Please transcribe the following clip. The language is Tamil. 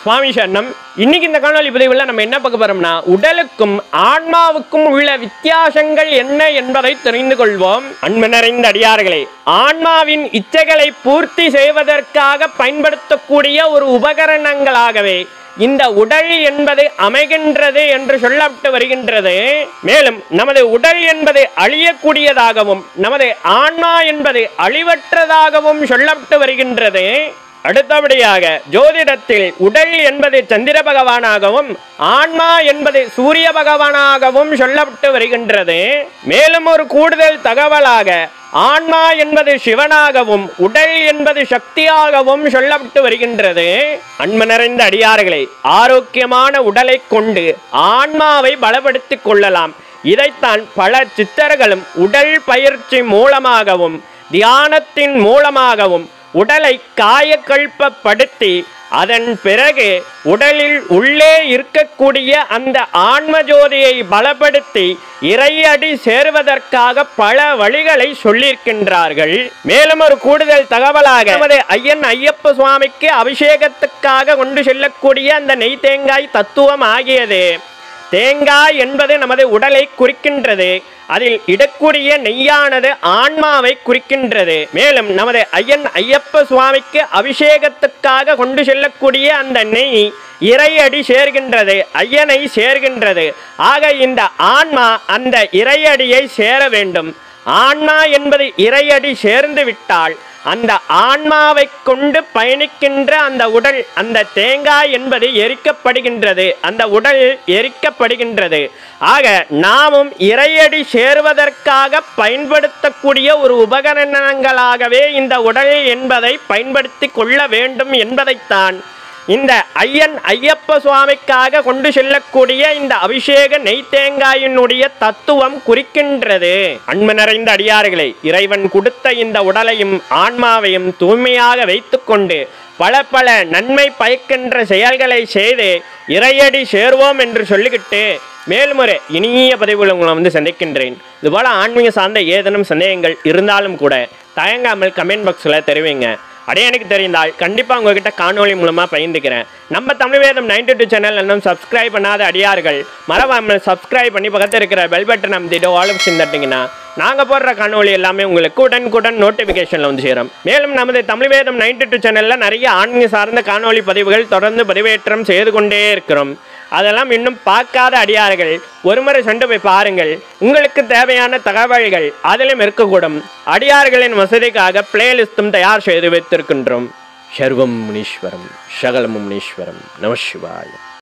சுவாமி சரணம் இன்னைக்கு இந்த காணொலி பதிவில் நம்ம என்ன பார்க்க போறோம்னா உடலுக்கும் ஆன்மாவுக்கும் உள்ள வித்தியாசங்கள் என்ன என்பதை தெரிந்து கொள்வோம் அன்பு நிறைந்த அடியார்களே ஆன்மாவின் இச்சைகளை பூர்த்தி செய்வதற்காக பயன்படுத்தக்கூடிய ஒரு உபகரணங்களாகவே இந்த உடல் என்பது அமைகின்றது என்று சொல்லப்பட்டு வருகின்றது மேலும் நமது உடல் என்பது அழியக்கூடியதாகவும் நமது ஆன்மா என்பது அழிவற்றதாகவும் சொல்லப்பட்டு வருகின்றது அடுத்தபடியாக ஜோதிடத்தில் உடல் என்பது சந்திர பகவானாகவும் ஆன்மா என்பது சூரிய பகவானாகவும் சொல்லப்பட்டு வருகின்றது மேலும் ஒரு கூடுதல் தகவலாக ஆன்மா என்பது சிவனாகவும் உடல் என்பது சக்தியாகவும் சொல்லப்பட்டு வருகின்றது அன்பு நிறைந்த அடியார்களே ஆரோக்கியமான உடலை கொண்டு ஆன்மாவை பலப்படுத்திக் கொள்ளலாம் இதைத்தான் பல சித்தர்களும் உடல் பயிற்சி மூலமாகவும் தியானத்தின் மூலமாகவும் உடலை காயக்கல்பப்படுத்தி அதன் பிறகு உடலில் உள்ளே இருக்கக்கூடிய அந்த ஆன்ம ஜோதியை பலப்படுத்தி இறையடி சேருவதற்காக பல வழிகளை சொல்லியிருக்கின்றார்கள் மேலும் ஒரு கூடுதல் தகவலாக நமது ஐயன் ஐயப்ப சுவாமிக்கு அபிஷேகத்துக்காக கொண்டு செல்லக்கூடிய அந்த நெய் தேங்காய் தத்துவம் ஆகியது தேங்காய் என்பது நமது உடலை குறிக்கின்றது அதில் இடக்கூடிய நெய்யானது ஆன்மாவை குறிக்கின்றது மேலும் நமது ஐயன் ஐயப்ப சுவாமிக்கு அபிஷேகத்துக்காக கொண்டு செல்லக்கூடிய அந்த நெய் இறையடி சேர்கின்றது ஐயனை சேர்கின்றது ஆக இந்த ஆன்மா அந்த இறையடியை சேர வேண்டும் ஆன்மா என்பது இறையடி சேர்ந்து விட்டால் அந்த ஆன்மாவை கொண்டு பயணிக்கின்ற அந்த உடல் அந்த தேங்காய் என்பது எரிக்கப்படுகின்றது அந்த உடல் எரிக்கப்படுகின்றது ஆக நாமும் இறையடி சேருவதற்காக பயன்படுத்தக்கூடிய ஒரு உபகரணங்களாகவே இந்த உடல் என்பதை பயன்படுத்தி கொள்ள வேண்டும் என்பதைத்தான் இந்த ஐயன் ஐயப்ப சுவாமிக்காக கொண்டு செல்லக்கூடிய இந்த அபிஷேக நெய் தேங்காயினுடைய தத்துவம் குறிக்கின்றது அன்பு நிறைந்த அடியார்களே இறைவன் கொடுத்த இந்த உடலையும் ஆன்மாவையும் தூய்மையாக வைத்துக்கொண்டு பல பல நன்மை பயக்கின்ற செயல்களை செய்து இறையடி சேர்வோம் என்று சொல்லிக்கிட்டு மேலும் ஒரு இனிய பதிவில் உங்களை வந்து சந்திக்கின்றேன் இதுபோல ஆன்மீக சார்ந்த ஏதேனும் சந்தேகங்கள் இருந்தாலும் கூட தயங்காமல் கமெண்ட் பாக்ஸில் தெரிவிங்க அப்படியே எனக்கு தெரிந்தால் கண்டிப்பாக உங்ககிட்ட காணொளி மூலமாக பகிர்ந்துக்கிறேன் நம்ம தமிழ் வேதம் நைன்டி டூ சேனல் இன்னும் சப்ஸ்கிரைப் பண்ணாத அடியார்கள் மறவாமல் சப்ஸ்கிரைப் பண்ணி பக்கத்தில் இருக்கிற பெல் பட்டன் அமைத்திட்டு ஆல் ஆப்ஷன் தட்டிங்கன்னா நாங்கள் போடுற காணொளி எல்லாமே உங்களுக்கு உடனுக்குடன் நோட்டிஃபிகேஷனில் வந்து சேரும் மேலும் நமது தமிழ் வேதம் நைன்டி டூ சேனலில் நிறைய ஆன்மீக சார்ந்த காணொளி பதிவுகள் தொடர்ந்து பதிவேற்றம் செய்து கொண்டே இருக்கிறோம் அதெல்லாம் இன்னும் பார்க்காத அடியார்கள் ஒருமுறை சென்று போய் பாருங்கள் உங்களுக்கு தேவையான தகவல்கள் அதிலும் இருக்கக்கூடும் அடியார்களின் வசதிக்காக பிளேலிஸ்டும் தயார் செய்து வைத்திருக்கின்றோம் சர்வம் முனீஸ்வரம் சகலமும் முனீஸ்வரம் நம சிவாய